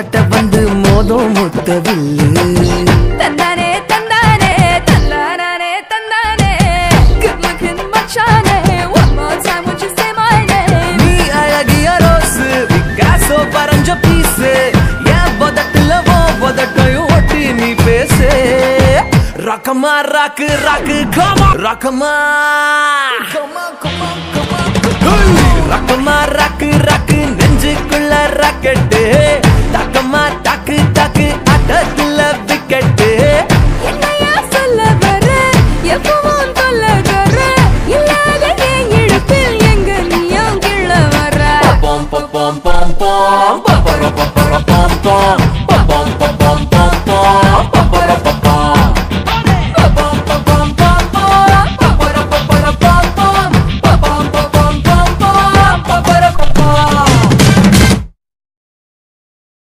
உதட்ட வந்து மோதும் முத்தவில்லு தந்தானே தந்தானே தந்தானே தந்தானே Good looking மச்சானே One more time would you say my name நீ அழகிய ரோஸு பிக்காசோ பறஞ்ச பீஸு என் உதட்டுல ஓ உதட்டையும் ஒட்டி நீ பேசு ரக்கமா ராக்கு ராக்கு கமா ரக்கமா ரக்கமா ராக்கு ராக்கு நெஞ்சுக்குள்ள ராக்கெட்டு தக்கமா டக்கு டக்கு அட்டத்துல விக்கெட்டு என்னையா சொல்ல வர எப்பவும் கொல்ல வர இல்லாத என் இழுப்பில் எங்க நீயும் கிள்ள வர pom pom pom pom pom pom pom pom